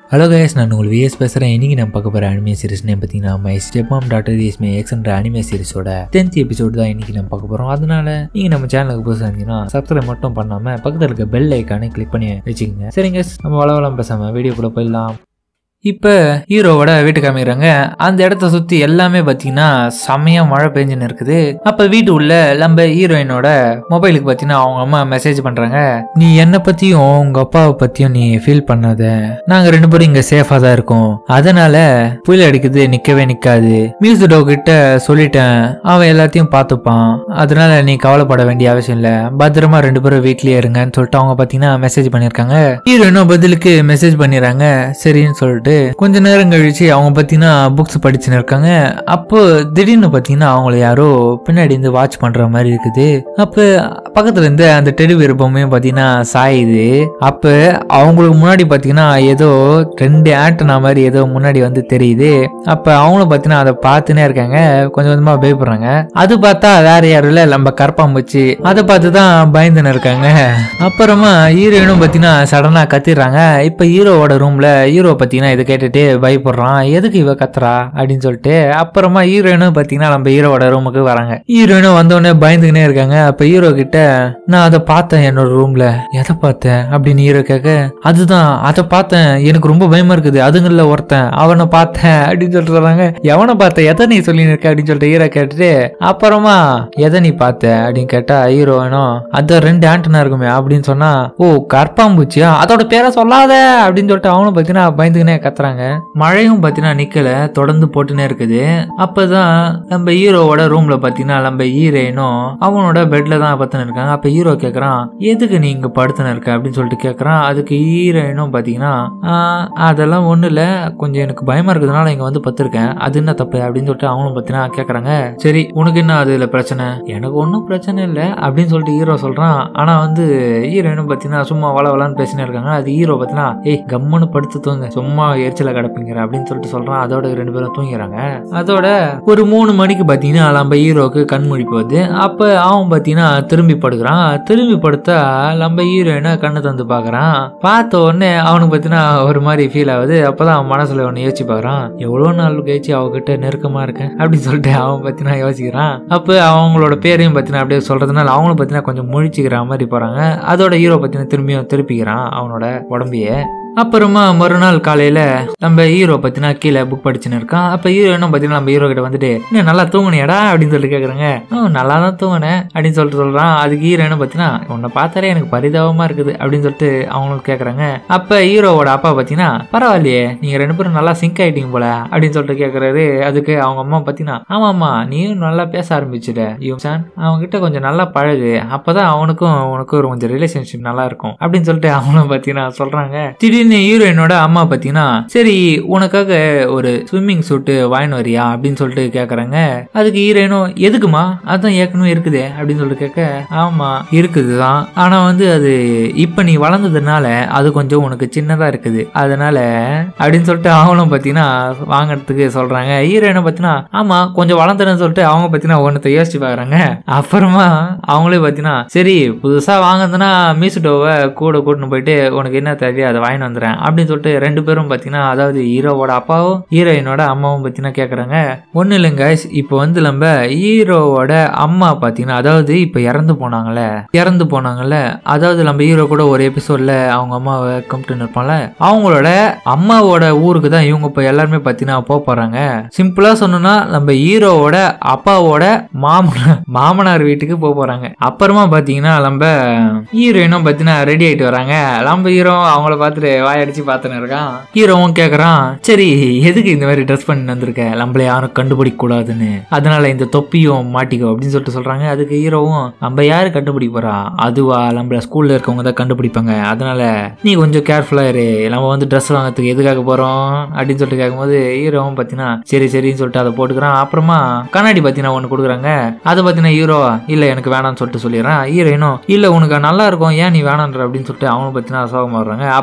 hello guys நான் உங்கள் vs பேசுகிறேன் இன்னைக்கு நான் பார்க்க போகிற அனிமே சீரிஸ் நேம் பார்த்தீங்கன்னா my step mom daughter is my எக்ஸ்ன்ற அனிமே சீரிஸோட டென்த் எபிசோடு தான் இன்னைக்கு நம்ம பார்க்க போகிறோம் அதனால நீங்கள் நம்ம சேனலுக்கு புதுசாக இருந்தீங்கன்னா சப்ஸ்கிரைப் மட்டும் பண்ணாமல் பக்கத்தில் இருக்க பெல் ஐக்கானே கிளிக் பண்ணி வச்சுக்கோங்க சரிங்க நம்ம வளவளம் பேசாமல் வீடியோ கூட போயிடலாம் இப்போ ஹீரோவோட வீட்டு காமிக்கிறாங்க அந்த இடத்த சுற்றி எல்லாமே பார்த்தீங்கன்னா செம்மையாக மழை பெஞ்சுன்னு இருக்குது அப்போ வீட்டு உள்ள நம்ம ஹீரோயினோட மொபைலுக்கு பார்த்தீங்கன்னா அவங்க அம்மா மெசேஜ் பண்ணுறாங்க நீ என்னை பற்றியும் உங்கள் அப்பாவை பற்றியும் நீ ஃபீல் பண்ணாத நாங்கள் ரெண்டு பேரும் இங்கே சேஃபாக தான் இருக்கோம் அதனால புயல் அடிக்குது நிற்கவே நிற்காது மியூசிடோ கிட்ட சொல்லிட்டேன் அவன் எல்லாத்தையும் பார்த்துப்பான் அதனால நீ கவலைப்பட வேண்டிய அவசியம் இல்லை பத்திரமா ரெண்டு பேரும் வீட்லயே இருங்கன்னு சொல்லிட்டு அவங்க பார்த்தீங்கன்னா மெசேஜ் பண்ணியிருக்காங்க ஹீரோயினும் பதிலுக்கு மெசேஜ் பண்ணிடுறாங்க சரின்னு சொல்லிட்டு கொஞ்ச நேரம் கழிச்சு அவங்க பார்த்தீங்கன்னா புக்ஸ் படிச்சுன்னு இருக்காங்க அப்போ திடீர்னு பார்த்தீங்கன்னா அவங்கள யாரோ பின்னாடி இருந்து வாட்ச் பண்ற மாதிரி இருக்குது அப்போ பக்கத்துல இருந்து அந்த டெடி விருப்பமையும் பார்த்தீங்கன்னா சாயுது அப்போ அவங்களுக்கு முன்னாடி பார்த்தீங்கன்னா ஏதோ ரெண்டு ஆண்டனா மாதிரி ஏதோ முன்னாடி வந்து தெரியுது அப்போ அவங்களும் பார்த்தீங்கன்னா அதை பார்த்துனே இருக்காங்க கொஞ்சம் கொஞ்சமாக பயப்படுறாங்க அது பார்த்தா வேற யாரும் இல்லை நம்ம கரப்பாம்பூச்சி அதை பார்த்து தான் பயந்துன்னு இருக்காங்க அப்புறமா ஹீரோயினும் பார்த்தீங்கன்னா சடனாக கத்திடுறாங்க இப்போ ஹீரோவோட ரூமில் ஹீரோ பார்த்தீங்கன்னா இதை கேட்டுட்டு பயப்படுறான் எதுக்கு இவ கத்துறா அப்படின்னு சொல்லிட்டு அப்புறமா ஹீரோயினும் பார்த்தீங்கன்னா நம்ம ஹீரோவோட ரூமுக்கு வராங்க ஹீரோயினும் வந்தோடனே பயந்துக்கினே இருக்காங்க அப்போ ஹீரோ கிட்ட நான் அதை பார்த்தேன் என்னோட ரூம்ல எதை பார்த்தேன் அப்படின்னு ஹீரோ கேட்க அதுதான் அதை பார்த்தேன் எனக்கு ரொம்ப பயமா இருக்குது அதுங்கள்ல ஒருத்தன் அவனை பார்த்தேன் அப்படின்னு சொல்லிட்டு சொல்றாங்க எவனை பார்த்த எதை நீ சொல்லி இருக்க அப்படின்னு சொல்லிட்டு ஹீரோ கேட்டுட்டு அப்புறமா எதை நீ பார்த்த அப்படின்னு கேட்டா ஹீரோயினும் அது ரெண்டு ஆண்டனா இருக்குமே அப்படின்னு சொன்னா ஓ கற்பாம்பூச்சியா அதோட பேரை சொல்லாத அப்படின்னு சொல்லிட்டு அவனும் பார்த்தீங்கன்னா பயந்துக்கினே கத்துறாங்க மழையும் பார்த்தீங்கன்னா நிக்கல தொடர்ந்து போட்டுனே இருக்குது அப்பதான் நம்ம ஹீரோவோட ரூம்ல பார்த்தீங்கன்னா நம்ம ஹீரோயினும் அவனோட பெட்ல தான் பத்துன்னு இருக்காங்க அப்ப ஹீரோ கேக்குறான் எதுக்கு நீ இங்க படுத்துன்னு இருக்க அப்படின்னு சொல்லிட்டு கேக்குறான் அதுக்கு ஹீரோயினும் பாத்தீங்கன்னா "ஆஹ், அதெல்லாம் ஒண்ணு இல்ல கொஞ்சம் எனக்கு பயமா இருக்கிறதுனால இங்க வந்து பத்திருக்கேன் அது என்ன தப்பு அப்படின்னு சொல்லிட்டு அவங்களும் பாத்தீங்கன்னா கேக்குறாங்க சரி உனக்கு என்ன அதுல பிரச்சனை எனக்கு ஒன்றும் பிரச்சனை இல்லை அப்படின்னு சொல்லிட்டு ஹீரோ சொல்றான் ஆனா வந்து ஹீரோயினும் பாத்தீங்கன்னா சும்மா வள வளன்னு பேசினே இருக்காங்க அது ஹீரோ பாத்தீங்கன்னா ஏய் கம்முன்னு படுத்து தூங்க சும்மா எரிச்சல கிடப்பீங்க அப்படின்னு சொல்லிட்டு சொல்றான் அதோட ரெண்டு பேரும் தூங்கிறாங்க அதோட ஒரு மூணு மணிக்கு பாத்தீங்கன்னா நம்ம ஹீரோக்கு கண் முழிப்பு வருது அப்ப அவன் பாத்தீங்கன்னா திரும்பி படுக்கிறான் திரும்பி படுத்தா நம்ம ஹீரோயினை கண்ணு தந்து பாக்குறான் பார்த்த உடனே அவனுக்கு பாத்தீங்கன்னா ஒரு மாதிரி ஃபீல் ஆகுது அப்பதான் அவன் மனசுல ஒன்னு யோசிச்சு பாக்குறான் எவ்வளவு நாள் கழிச்சு அவகிட்ட நெருக்கமா இருக்கேன் அப்படின்னு சொல்லிட்டு அவன் பாத்தீங்கன்னா யோசிக்கிறான் அப்ப அவங்களோட பேரையும் பாத்தீங்கன்னா அப்படியே சொல்றதுனால அவங்களும் பாத்தீங்கன்னா கொஞ்சம் முழிச்சுக்கிற மாதிரி போறாங்க அதோட ஹீரோ பாத்தீங்கன்னா திரும்பியும் திருப்பிக்கிறான் அவனோட உடம்பையே அப்புறமா மறுநாள் காலையில நம்ம ஹீரோ பத்தினா கீழே புக் படிச்சுன்னு இருக்கான் அப்ப ஹீரோயினும் பாத்தீங்கன்னா நம்ம ஹீரோ கிட்ட வந்துட்டு என்ன நல்லா தூங்குனியாடா அப்படின்னு சொல்லிட்டு கேக்குறாங்க "ஆ, நல்லா தான் தூங்கினேன் அப்படின்னு சொல்லிட்டு சொல்றான் அதுக்கு ஹீரோயினும் பாத்தீங்கன்னா உன்னை பார்த்தாலே எனக்கு பரிதாபமா இருக்குது அப்படின்னு சொல்லிட்டு அவங்களும் கேக்குறாங்க அப்ப ஹீரோவோட அப்பா பாத்தீங்கன்னா பரவாயில்லையே நீங்க ரெண்டு பேரும் நல்லா சிங்க் ஆயிட்டீங்க போல அப்படின்னு சொல்லிட்டு கேக்குறாரு அதுக்கு அவங்க அம்மா பாத்தீங்கன்னா ஆமாம்மா நீயும் நல்லா பேச ஆரம்பிச்சுட யூசான் அவங்க கிட்ட கொஞ்சம் நல்லா பழகு அப்பதான் அவனுக்கும் உனக்கும் ஒரு கொஞ்சம் ரிலேஷன்ஷிப் நல்லா இருக்கும் அப்படின்னு சொல்லிட்டு அவங்களும் பாத்தீங்கன்னா சொல்றாங்க திடீர்னு ஹீரோயினோட அம்மா பாத்தீங்கன்னா சரி உனக்காக ஒரு ஸ்விம்மிங் சூட்டு வாங்கின்னு வரியா அப்படின்னு சொல்லிட்டு கேக்குறாங்க அதுக்கு ஹீரோயினும் எதுக்குமா அதான் ஏற்கனவே இருக்குதே அப்படின்னு சொல்லிட்டு கேட்க ஆமா இருக்குதுதான் ஆனா வந்து அது இப்ப நீ வளர்ந்ததுனால அது கொஞ்சம் உனக்கு சின்னதா இருக்குது அதனால அப்படின்னு சொல்லிட்டு அவங்களும் பாத்தீங்கன்னா வாங்குறதுக்கு சொல்றாங்க ஹீரோயினை பாத்தீங்கன்னா ஆமா கொஞ்சம் வளர்ந்துறேன்னு சொல்லிட்டு அவங்க பாத்தீங்கன்னா ஒன்னத்தை யோசிச்சு பாக்குறாங்க அப்புறமா அவங்களே பாத்தீங்கன்னா சரி புதுசா வாங்குறதுன்னா மீசுடோவை கூட கூட்டின்னு போயிட்டு உனக்கு என்ன தேவையோ அதை வாங்கிட்டு வந்துடுறேன் அப்படின்னு சொல்லிட்டு ரெண்டு பேரும் பாத்தீங்கன்னா அதாவது ஹீரோவோட அப்பாவும் ஹீரோயினோட அம்மாவும் பாத்தீங்கன்னா கேக்குறாங்க ஒண்ணு இல்லைங்க இப்போ வந்து நம்ம ஹீரோவோட அம்மா பாத்தீங்கன்னா அதாவது இப்போ இறந்து போனாங்கல்ல இறந்து போனாங்கல்ல அதாவது நம்ம ஹீரோ கூட ஒரு எபிசோட்ல அவங்க அம்மாவை கும்பிட்டு இருப்பாங்கல்ல அவங்களோட அம்மாவோட ஊருக்கு தான் இவங்க இப்போ எல்லாருமே பாத்தீங்கன்னா போக போறாங்க சிம்பிளா சொன்னோம்னா நம்ம ஹீரோவோட அப்பாவோட மாமனார் மாமனார் வீட்டுக்கு போக போறாங்க அப்புறமா பாத்தீங்கன்னா நம்ம ஹீரோயினும் பாத்தீங்கன்னா ரெடி ஆயிட்டு வராங்க நம்ம ஹீரோ அவங்கள பார்த்துட்டு வாயடிச்சு பார்த்துன்னு இருக்கான் ஹீரோவும் கேக்குறான் சரி எதுக்கு இந்த மாதிரி ட்ரெஸ் பண்ணி வந்திருக்க நம்மள யாரும் கண்டுபிடிக்க கூடாதுன்னு அதனால இந்த தொப்பியும் மாட்டிக்கோ அப்படின்னு சொல்லிட்டு சொல்றாங்க அதுக்கு ஹீரோவும் நம்ம யாரு கண்டுபிடிக்க போறா அதுவா நம்மள ஸ்கூல்ல இருக்கவங்க தான் கண்டுபிடிப்பாங்க அதனால நீ கொஞ்சம் கேர்ஃபுல்லா இரு நம்ம வந்து ட்ரெஸ் வாங்குறதுக்கு எதுக்காக போறோம் அப்படின்னு சொல்லிட்டு கேட்கும்போது ஹீரோவும் பாத்தீங்கன்னா சரி சரின்னு சொல்லிட்டு அதை போட்டுக்கிறான் அப்புறமா கண்ணாடி பாத்தீங்கன்னா ஒன்று கொடுக்குறாங்க அதை பாத்தீங்கன்னா ஹீரோ இல்ல எனக்கு வேணாம்னு சொல்லிட்டு சொல்லிடுறான் ஹீரோயினும் இல்ல உனக்கு நல்லா இருக்கும் ஏன் நீ வேணான்ற அப்படின்னு சொல்லிட்டு அவனும் பாத்தீங்கன்னா சோகமா வர்றாங்க அப்புறமா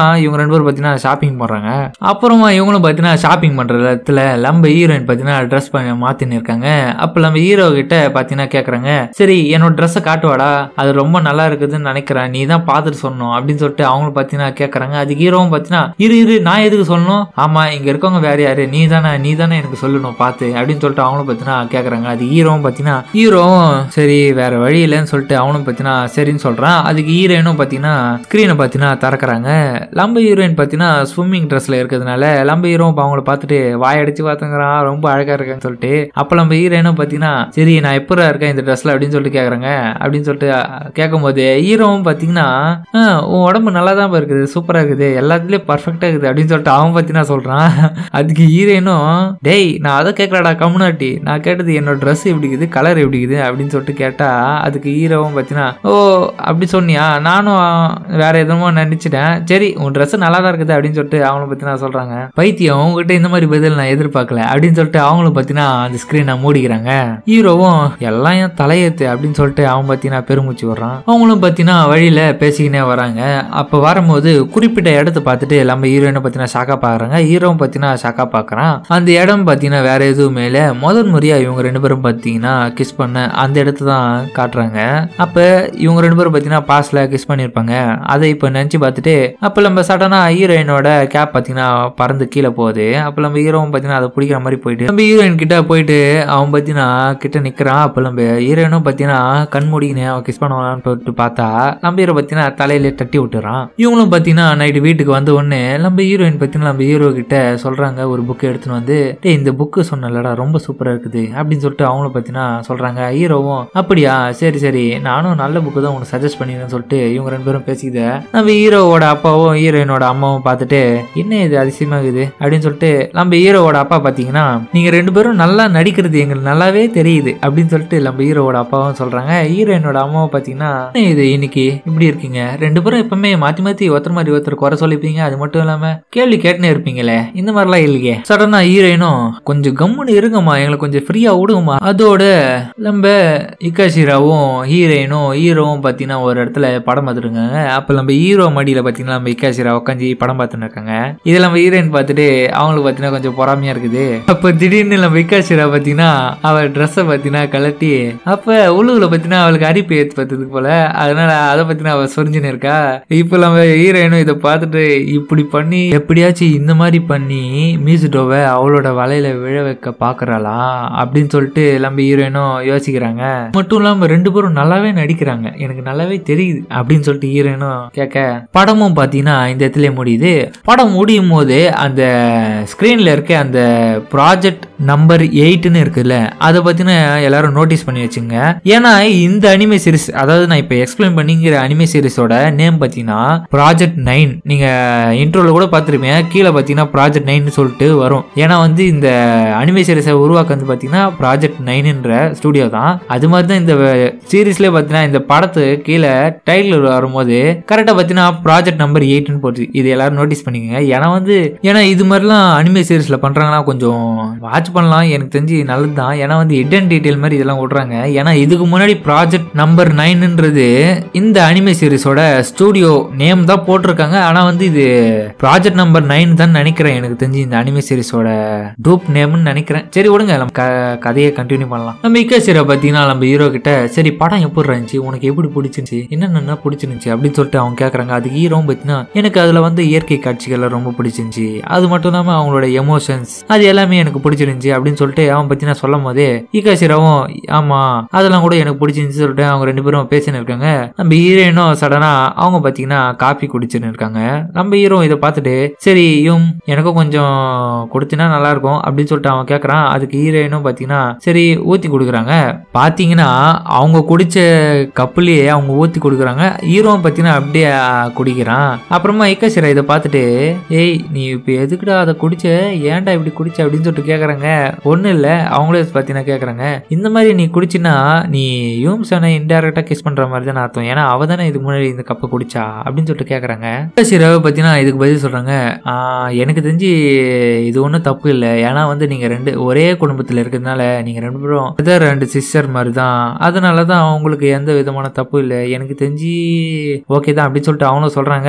இவங்க ரெண்டு பேரும் பார்த்தீங்கன்னா ஷாப்பிங் பண்ணுறாங்க அப்புறமா இவங்களும் பார்த்தீங்கன்னா ஷாப்பிங் பண்ணுற இடத்துல நம்ம ஹீரோயின் பார்த்தீங்கன்னா ட்ரெஸ் பண்ணி மாற்றின்னு இருக்காங்க அப்போ நம்ம ஹீரோ கிட்ட பார்த்தீங்கன்னா கேட்குறாங்க சரி என்னோட ட்ரெஸ்ஸை காட்டுவாடா அது ரொம்ப நல்லா இருக்குதுன்னு நினைக்கிறேன் நீ தான் பார்த்துட்டு சொல்லணும் அப்படின்னு சொல்லிட்டு அவங்களும் பார்த்தீங்கன்னா கேட்குறாங்க அது ஹீரோவும் பார்த்தீங்கன்னா இரு இரு நான் எதுக்கு சொல்லணும் ஆமாம் இங்கே இருக்கவங்க வேற யாரு நீ தானே நீ தானே எனக்கு சொல்லணும் பார்த்து அப்படின்னு சொல்லிட்டு அவங்களும் பார்த்தீங்கன்னா கேட்குறாங்க அது ஹீரோவும் பார்த்தீங்கன்னா ஹீரோவும் சரி வேற வழி இல்லைன்னு சொல்லிட்டு அவனும் பார்த்தீங்கன்னா சரின்னு சொல்கிறான் அதுக்கு ஹீரோயினும் பார்த்தீங்கன்னா ஸ்க்ரீனை பார்த்தீங்கன்னா திறக்கிறாங்க லம்ப ஹீரோயின் பார்த்தீங்கன்னா ஸ்விம்மிங் ட்ரெஸ்ல இருக்கிறதுனால லம்ப ஹீரோ அவங்கள பார்த்துட்டு வாயடிச்சு பார்த்துங்கிறான் ரொம்ப அழகா இருக்கேன்னு சொல்லிட்டு அப்போ நம்ம ஹீரோயினும் பார்த்தீங்கன்னா சரி நான் எப்பரா இருக்கேன் இந்த ட்ரெஸ்ல அப்படின்னு சொல்லிட்டு கேட்குறாங்க அப்படின்னு சொல்லிட்டு கேட்கும்போது ஹீரோவும் பார்த்தீங்கன்னா "ஆ, உன் உடம்பு நல்லா தான் இருக்குது சூப்பராக இருக்குது எல்லாத்துலேயும் பர்ஃபெக்டாக இருக்குது அப்படின்னு சொல்லிட்டு அவன் பார்த்தீங்கன்னா சொல்கிறான் அதுக்கு ஹீரோயினும் டேய் நான் அதை கேட்கலடா கம்யூனாட்டி நான் கேட்டது என்னோட ட்ரெஸ் எப்படி இருக்குது கலர் எப்படி இருக்குது அப்படின்னு சொல்லிட்டு கேட்டா அதுக்கு ஹீரோவும் பார்த்தீங்கன்னா ஓ அப்படி சொன்னியா நானும் வேற எதுவும் நினைச்சிட்டேன் சரி உன் ட்ரெஸ் நல்லா தான் இருக்குது அப்படின்னு சொல்லிட்டு அவங்களும் பார்த்தீங்கன்னா சொல்றாங்க பைத்தியம் உங்ககிட்ட இந்த மாதிரி பதில் நான் எதிர்பார்க்கல அப்படின்னு சொல்லிட்டு அவங்களும் பார்த்தீங்கன்னா அந்த ஸ்க்ரீனை மூடிக்கிறாங்க ஹீரோவும் எல்லாம் என் தலையெத்து அப்படின்னு சொல்லிட்டு அவன் பார்த்தீங்கன்னா பெருமூச்சு வர்றான் அவங்களும் பார்த்தீங்கன்னா வழியில பேசிக்கினே வராங்க அப்போ வரும்போது குறிப்பிட்ட இடத்த பார்த்துட்டு நம்ம ஹீரோயினை பார்த்தீங்கன்னா ஷாக்கா பார்க்குறாங்க ஹீரோவும் பார்த்தீங்கன்னா ஷாக்கா பார்க்குறான் அந்த இடம் பார்த்தீங்கன்னா வேற எதுவுமே இல்லை முதல் முறையாக இவங்க ரெண்டு பேரும் பார்த்தீங்கன்னா கிஸ் பண்ண அந்த இடத்த தான் காட்டுறாங்க அப்போ இவங்க ரெண்டு பேரும் பார்த்தீங்கன்னா பாஸ்ல கிஸ் பண்ணியிருப்பாங்க அதை இப்போ நினச்சி பார்த்துட்டு அப்போ நம்ம சடனாக ஹீரோயினோட கேப் பார்த்தீங்கன்னா பறந்து கீழே போகுது அப்போ நம்ம ஹீரோவும் பார்த்தீங்கன்னா அதை பிடிக்கிற மாதிரி போயிட்டு நம்ம ஹீரோயின் கிட்ட போயிட்டு அவன் பார்த்தீங்கன்னா கிட்ட நிற்கிறான் அப்போ நம்ம ஹீரோயினும் பார்த்தீங்கன்னா கண் மூடிக்கினே அவன் கிஸ் பண்ணுவான்னு சொல்லிட்டு பார்த்தா நம்ம ஹீரோ பார்த்தீங்கன்னா தலையில தட்டி விட்டுறான் இவங்களும் பார்த்தீங்கன்னா நைட்டு வீட்டுக்கு வந்த உடனே நம்ம ஹீரோயின் பார்த்தீங்கன்னா நம்ம ஹீரோ கிட்ட சொல்றாங்க ஒரு புக் எடுத்துன்னு வந்து டேய் இந்த புக்கு சொன்னலடா ரொம்ப சூப்பராக இருக்குது அப்படின்னு சொல்லிட்டு அவங்களும் பார்த்தீங்கன்னா சொல்றாங்க ஹீரோவும் அப்படியா சரி சரி நானும் நல்ல புக்கு தான் உனக்கு சஜஸ்ட் பண்ணிடுறேன்னு சொல்லிட்டு இவங்க ரெண்டு பேரும் பேசிக்கித நம்ம ஹீரோவோட அப்பாவும் ஹீரோயினோட அம்மாவும் பார்த்துட்டு என்ன இது அதிசயமா இருக்குது அப்படின்னு சொல்லிட்டு நம்ம ஹீரோவோட அப்பா பார்த்தீங்கன்னா நீங்க ரெண்டு பேரும் நல்லா நடிக்கிறது எங்களுக்கு நல்லாவே தெரியுது அப்படின்னு சொல்லிட்டு நம்ம ஹீரோவோட அப்பாவும் சொல்றாங்க ஹீரோயினோட அம்மாவும் பார்த்தீங்கன்னா "என்ன இது இன்னைக்கு இப்படி இருக்கீங்க ரெண்டு பேரும் எப்பவுமே மாத்தி மாத்தி ஒருத்தர் மாதிரி ஒருத்தர் குறை சொல்லிப்பீங்க அது மட்டும் இல்லாம கேள்வி கேட்டுனே இருப்பீங்களே இந்த மாதிரிலாம் இல்லையே சடனா ஹீரோயினும் கொஞ்சம் கம்முன்னு இருங்கம்மா எங்களை கொஞ்சம் ஃப்ரீயா விடுங்கம்மா அதோட நம்ம இக்காஷிராவும் ஹீரோயினும் ஹீரோவும் பார்த்தீங்கன்னா ஒரு இடத்துல படம் பார்த்துருக்காங்க அப்போ நம்ம ஹீரோ மடியில் பார்த்தீங்கன்னா நம்ம இக்காஷிரா உட்காந்து படம் பார்த்துன்னு இருக்காங்க இதில் நம்ம ஹீரோயின் பார்த்துட்டு அவங்களுக்கு பார்த்தீங்கன்னா கொஞ்சம் பொறாமையா இருக்குது அப்போ திடீர்னு நம்ம இக்காஷிரா பார்த்தீங்கன்னா அவள் ட்ரெஸ்ஸை பார்த்தீங்கன்னா கலட்டி அப்போ உள்ளுக்குள்ள பார்த்தீங்கன்னா அவளுக்கு அரிப்பு ஏற்பட்டதுக்கு போல அதனால அதை பற்றின அவள் சொரிஞ்சுன்னு இருக்கா இப்போ நம்ம ஹீரோயினும் இதை பார்த்துட்டு இப்படி பண்ணி எப்படியாச்சும் இந்த மாதிரி பண்ணி மியூசிட்டோவை அவளோட வலையில விழ வைக்க பார்க்கறாளா அப்படின்னு சொல்லிட்டு நம்ம ஹீரோயினும் யோசிக்கிறாங்க மட்டும் இல்லாம ரெண்டு பேரும் நல்லாவே நடிக்கிறாங்க எனக்கு நல்லாவே தெரியுது அப்படின்னு சொல்லிட்டு ஹீரோயினும் கேட்க படமும் பார்த்தீங்கன்னா இந்த இடத்துல முடியுது படம் முடியும் போது அந்த ஸ்க்ரீனில் இருக்க அந்த ப்ராஜெக்ட் நம்பர் எயிட்னு இருக்குல்ல அதை பற்றின எல்லாரும் நோட்டீஸ் பண்ணி வச்சுங்க ஏன்னா இந்த அனிமே சீரிஸ் அதாவது நான் இப்போ எக்ஸ்பிளைன் பண்ணிங்கிற அனிமே சீரிஸோட நேம் பார்த்தீங்கன்னா ப்ராஜெக்ட் நைன் நீங்கள் இன்ட்ரோவில் கூட பார்த்துருப்பீங்க கீழே பார்த்தீங்கன்னா ப்ராஜெக்ட் நைன் சொல்லிட்டு வரும் ஏன்னா வந்து இந்த அனிமே சீரிஸை உருவாக்குறது பார்த்தீங்கன்னா ப்ராஜெக்ட் நைனுன்ற ஸ்டுடியோ தான் அது மாதிரி தான் இந்த சீரீஸ்லேயே பார்த்தீங்கன்னா இந்த படத்து கீழே டைட்டில் வரும்போது கரெக்டாக பார்த்தீங்கன்னா ப்ராஜெக்ட் நம்பர் எயிட்னு போட்டு இது எல்லாரும் நோட்டீஸ் பண்ணிக்கோங்க ஏன்னா வந்து ஏன்னா இது மாதிரிலாம் அனிமே சீரிஸில் பண்ணுறாங்கன்னா கொஞ்சம் வாட்ச் பண்ணலாம் எனக்கு தெரிஞ்சு நல்லது தான் ஏன்னா வந்து ஹிடன் டீட்டெயில் மாதிரி இதெல்லாம் விட்றாங்க ஏன்னா இதுக்கு முன்னாடி ப்ராஜெக்ட் நம்பர் நைனுன்றது இந்த அனிமே சீரிஸோட ஸ்டூடியோ நேம் தான் போட்டிருக்காங்க ஆனால் வந்து இது ப்ராஜெக்ட் நம்பர் நைன் தான் நினைக்கிறேன் எனக்கு தெரிஞ்சு இந்த அனிமே சீரிஸோட டூப் நேம்னு நினைக்கிறேன் சரி விடுங்க நம்ம க- கதையை கண்டினியூ பண்ணலாம் நம்ம இக்காசிரா பார்த்தீங்கன்னா நம்ம ஹீரோ கிட்ட சரி படம் எப்படி இருந்துச்சு உனக்கு எப்படி பிடிச்சிருந்துச்சு என்னென்ன பிடிச்சிருந்துச்சு அப்படின்னு சொல்லிட்டு அவங்க கேட்குறாங்க அதுக்கு ஹீரோவும் பார்த்தீங்கன்னா எனக்கு அதில் வந்து இயற்கை காட்சிகள் ரொம்ப பிடிச்சிருந்துச்சு அது மட்டும் இல்லாமல் அவங்களோட எமோஷன்ஸ் அது எல்லாமே எனக்கு பிடிச்சிருந்துச்சு அப்படின்னு சொல்லிட்டு அவன் பார்த்தீங்கன்னா சொல்லும் போதே ஈகாசிராவும் ஆமாம் அதெல்லாம் கூட எனக்கு பிடிச்சிருந்துச்சு சொல்லிட்டு அவங்க ரெண்டு பேரும் பேசின்னு இருக்காங்க நம்ம ஹீரோயினும் சடனாக அவங்க பார்த்தீங்கன்னா காஃபி குடிச்சுன்னு இருக்காங்க நம்ம ஹீரோ இதை பார்த்துட்டு சரி இவன் எனக்கும் கொஞ்சம் கொடுத்தினா நல்லா இருக்கும் அப்படின்னு சொல்லிட்டு அவன் கேட்குறான் அதுக்கு ஹீரோயினும் பார்த்தீங்கன்னா சரி ஊற்றி கொடுக்குறாங்க பார்த்தீங்கன்னா அவங்க குடிச்ச கப்புலேயே அவங்க ஊற்றி கொடுக்குறாங்க ஹீரோவும் பார்த்தீங்கன்னா அப்படியே ஆ, குடிக்கிறான் அப்புறமா இக்கசிரா இதை பார்த்துட்டு ஏய் நீ இப்போ எதுக்குடா அதை குடிச்ச ஏன்டா இப்படி குடிச்ச அப்படின்னு சொல்லிட்டு கேட்குறாங்க ஒன்றும் இல்லை அவங்களே பார்த்தீங்கன்னா கேட்குறாங்க இந்த மாதிரி நீ குடிச்சினா நீ யூம்சனை இன்டெரக்டாக கிஸ் பண்ணுற மாதிரி தானே அர்த்தம் ஏன்னா அவ தானே இதுக்கு முன்னாடி இந்த கப்பை குடிச்சா அப்படின்னு சொல்லிட்டு கேட்குறாங்க இக்கசிராவை பார்த்தீங்கன்னா இதுக்கு பதில் சொல்கிறாங்க எனக்கு தெரிஞ்சு இது ஒன்றும் தப்பு இல்லை ஏன்னா வந்து நீங்கள் ரெண்டு ஒரே குடும்பத்தில் இருக்கிறதுனால நீங்கள் ரெண்டு பேரும் பிரதர் ரெண்டு சிஸ்டர் மாதிரி தான் அதனால தான் அவங்களுக்கு எந்த விதமான தப்பு இல்லை எனக்கு தெரிஞ்சு ஓகே தான் அப்படின்னு சொல்லிட்டு அவனும் சொல்கிறாங்க ஹீரோ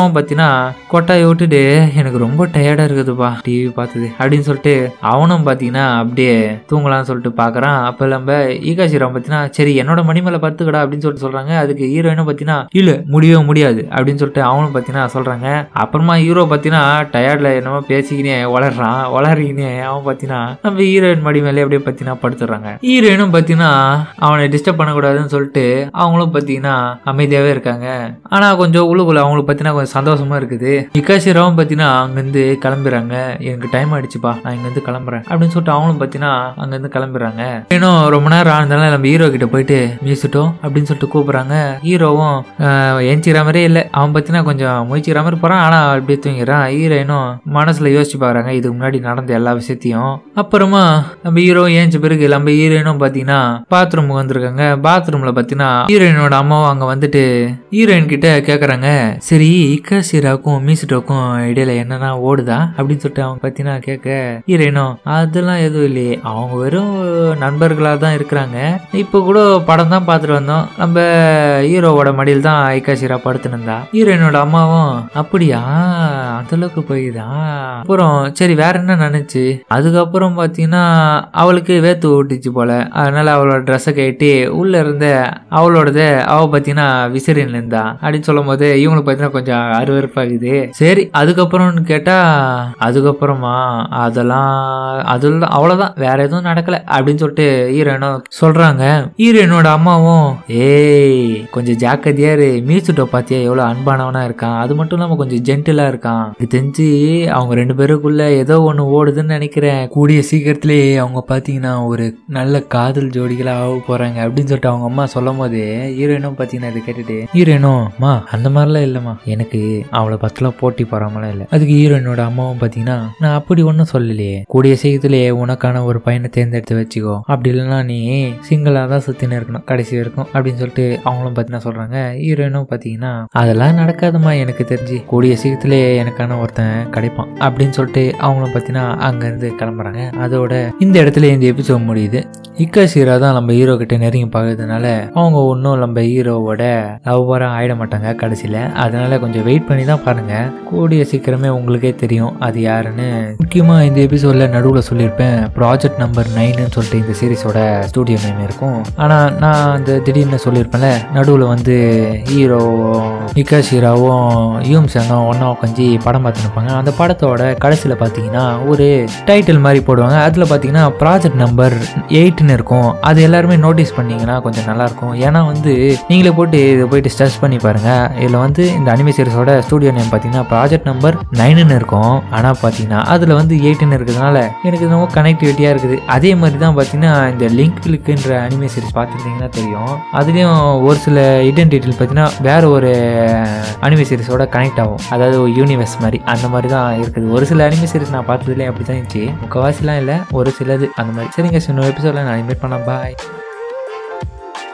ரவம் பார்த்தீங்கன்னா கொட்டாயை விட்டுட்டு எனக்கு ரொம்ப டயர்டா இருக்குதுப்பா டிவி பார்த்தது அப்படின்னு சொல்லிட்டு அவனும் பார்த்தீங்கன்னா அப்படியே தூங்கலாம்னு சொல்லிட்டு பார்க்கறான் அப்போ நம்ம ஈகாசிராம் பார்த்தீங்கன்னா சரி என்னோட மணி மேலே பத்துக்கடா அப்படின்னு சொல்லிட்டு சொல்றாங்க அதுக்கு ஹீரோயினும் பார்த்தீங்கன்னா இல்ல முடியவே முடியாது அப்படின்னு சொல்லிட்டு அவனும் பார்த்தீங்கன்னா சொல்றாங்க அப்புறமா ஹீரோ பார்த்தீங்கன்னா டயர்ட்ல என்னமோ பேசிக்கினே வளர்றான் வளரிக்கினே அவன் பார்த்தீங்கன்னா நம்ம ஹீரோயின் மடி மேலே அப்படியே பார்த்தீங்கன்னா படுத்துடுறாங்க ஹீரோயினும் பார்த்தீங்கன்னா அவனை டிஸ்டர்ப் பண்ணக்கூடாதுன்னு சொல்லிட்டு அவங்களும் பார்த்தீங்கன்னா அமைதியாகவே இருக்காங்க ஆனால் கொஞ்சம் உள்ளுக்குள்ள அவங்களுக்கு பார்த்தீங்கன்னா கொஞ்சம் சந்தோஷமா இருக்குது இக்காசிராவும் பார்த்தீங்கன்னா அங்கேருந்து கிளம்புறாங்க எனக்கு டைம் ஆயிடுச்சுப்பா நான் இங்கேருந்து கிளம்புறேன் அப்படின்னு சொல்லிட்டு அவங்களும் பார்த்தீங்கன்னா அங்கேருந்து கிளம்புறாங்க இன்னும் ரொம்ப நேரம் ஆனதால நம்ம ஹீரோ கிட்ட போயிட்டு மியூசிட்டோம் அப்படின்னு சொல்லிட்டு கூப்பிடுறாங்க ஹீரோவும் ஏஞ்சிக்கிற மாதிரியே இல்லை அவன் பார்த்தீங்கன்னா கொஞ்சம் முயற்சிக்கிற மாதிரி போகிறான் ஆனால் அப்படியே தூங்கிறான் ஹீரோயினும் மனசில் யோசிச்சு பாக்குறாங்க இதுக்கு முன்னாடி நடந்த எல்லா விஷயத்தையும் அப்புறமா நம்ம ஹீரோ ஏஞ்ச பிறகு நம்ம ஹீரோயினும் பார்த்தீங்கன்னா பாத்ரூமுக்கு வந்திருக்காங்க பாத்ரூமில் பார்த்தீங்கன்னா ஹீரோயினோட அம்மாவும் அங்கே வந்துட்டு ஹீரோயின் கிட்ட கேட்குறாங்க சரி இக்காசிராக்கும் மீசிட்டோக்கும் இடையில என்னன்னா ஓடுதா அப்படின்னு சொல்லிட்டு அவங்க பார்த்தீங்கன்னா கேட்க ஹீரோயினும் அதெல்லாம் எதுவும் இல்லையே அவங்க வெறும் நண்பர்களாக தான் இருக்கிறாங்க இப்போ கூட படம் தான் பார்த்துட்டு வந்தோம் நம்ம ஹீரோவோட மடியில் தான் ஐகாசிரா படுத்துன்னு இருந்தா ஹீரோயினோட அம்மாவும் அப்படியா அந்த அளவுக்கு போயுதா அப்புறம் சரி வேற என்ன நினைச்சு அதுக்கப்புறம் பார்த்தீங்கன்னா அவளுக்கு வேத்து ஓட்டுச்சு போல அதனால அவளோட ட்ரெஸ்ஸை கேட்டு உள்ள இருந்த அவளோடத அவ பார்த்தீங்கன்னா விசிறின்னு இருந்தா அப்படின்னு சொல்லும் போது இவங்களுக்கு பார்த்தீங்கன்னா கொஞ்சம் அருவருப்பாகுது சரி அதுக்கப்புறம்னு கேட்டா அதுக்கப்புறமா அதெல்லாம் அதெல்லாம் அவ்வளோதான் வேற எதுவும் நடக்கல அப்படின்னு சொல்லிட்டு ஹீரோயினும் சொல்றாங்க ஹீரோயினோட அம்மாவும் ஏய் கொஞ்சம் ஜாக்கிரதையா இரு மீசுட்டோ பாத்தியா எவ்வளோ அன்பானவனா இருக்கான் அது மட்டும் இல்லாம கொஞ்சம் ஜென்டிலா இருக்கான் இது தெரிஞ்சு அவங்க ரெண்டு பேருக்குள்ள ஏதோ ஒன்று ஓடுதுன்னு நினைக்கிறேன் கூடிய சீக்கிரத்திலே அவங்க பார்த்தீங்கன்னா ஒரு நல்ல காதல் ஜோடிகளா ஆக போறாங்க அப்படின்னு சொல்லிட்டு அவங்க அம்மா சொல்லும் போது ஹீரோயினும் பார்த்தீங்கன்னா இதை கேட்டுட்டு ஹீரோயினும் மா அந்த மாதிரிலாம் இல்லைம்மா எனக்கு அவளை பத்திலாம் போட்டி போறாமலாம் இல்லை அதுக்கு ஹீரோயினோட அம்மாவும் பார்த்தீங்கன்னா நான் அப்படி ஒன்றும் சொல்லலையே கூடிய சீக்கிரத்திலேயே உனக்கான ஒரு பையனை தேர்ந்தெடுத்து வச்சுக்கோ அப்படி இல்லைன்னா நீ சிங்கிளாக தான் சுற்றின்னு இருக்கணும் கடைசி வரைக்கும் அப்படின்னு சொல்லிட்டு அவங்களும் பார்த்தீங்கன்னா சொல்கிறாங்க ஹீரோயினும் பார்த்தீங்கன்னா அதெல்லாம் நடக்காதுமா எனக்கு தெரிஞ்சு கூடிய சீக்கிரத்திலே எனக்கான ஒருத்தன் கிடைப்பான் அப்படின்னு சொல்லிட்டு அவங்களும் பார்த்தீங்கன்னா அங்கேருந்து கிளம்புறாங்க அதோட இந்த இடத்துல இந்த எபிசோட் முடியுது இக்காசீரா தான் நம்ம ஹீரோ கிட்ட நெருங்கி பார்க்கறதுனால அவங்க ஒன்றும் நம்ம ஹீரோவோட லவ்வராக ஆயிட மாட்டாங்க கடைசியில் அதனால கொஞ்சம் வெயிட் பண்ணி தான் பாருங்க கூடிய சீக்கிரமே உங்களுக்கே தெரியும் அது யாருன்னு முக்கியமாக இந்த எபிசோடில் நடுவில் சொல்லியிருப்பேன் ப்ராஜெக்ட் நம்பர் நைன்னு சொல்லிட்டு இந்த சீரிஸோட ஸ்டூடியோ நேம் இருக்கும் ஆனால் நான் அந்த திடீர்னு சொல்லியிருப்பேன்ல நடுவில் வந்து ஹீரோ நிகாஷிராவும் யூம் சங்கம் ஒன்றா உட்காந்து படம் பார்த்துன்னு இருப்பாங்க அந்த படத்தோட கடைசியில் பார்த்தீங்கன்னா ஒரு டைட்டில் மாதிரி போடுவாங்க அதில் பார்த்தீங்கன்னா ப்ராஜெக்ட் நம்பர் எயிட்னு இருக்கும் அது எல்லாருமே நோட்டீஸ் பண்ணீங்கன்னா கொஞ்சம் நல்லாயிருக்கும் ஏன்னா வந்து நீங்களே போட்டு இதை போயிட்டு ஸ்ட்ரெஸ் பண்ணி பாருங்க இதில் வந்து இந்த அனிமே சீரிஸோட ஸ்டூடியோ நேம் பார்த்தீங்கன்னா ப்ராஜெக்ட் நம்பர் நைனுன்னு இருக்கும் ஆனால் பார்த்தீங்கன்னா அதில் வந்து எயிட்டுன்னு இருக்கிறதுனால எனக்கு ரொம்ப கனெக்டிவிட்டியாக இருக்குது அதே மாதிரி தான் பார்த்தீங்கன்னா இந்த லிங்க் கிளிக்குன்ற அனிமே சீரிஸ் பார்த்துருந்தீங்கன்னா தெரியும் அதுலேயும் ஒரு சில இடன் டீட்டெயில் பார்த்தீங்கன்னா வேற ஒரு அனிமே சீரிஸோட கனெக்ட் ஆகும் அதாவது ஒரு யூனிவர்ஸ் மாதிரி அந்த மாதிரி தான் இருக்குது ஒரு சில அனிமே சீரிஸ் நான் பார்த்ததுலேயே அப்படி தான் இருந்துச்சு முக்கவாசிலாம் இல்லை ஒரு சிலது அந்த மாதிரி சரிங்க இன்னொரு எபிசோடில் நான் இன்வைட் பண்ணேன் பாய்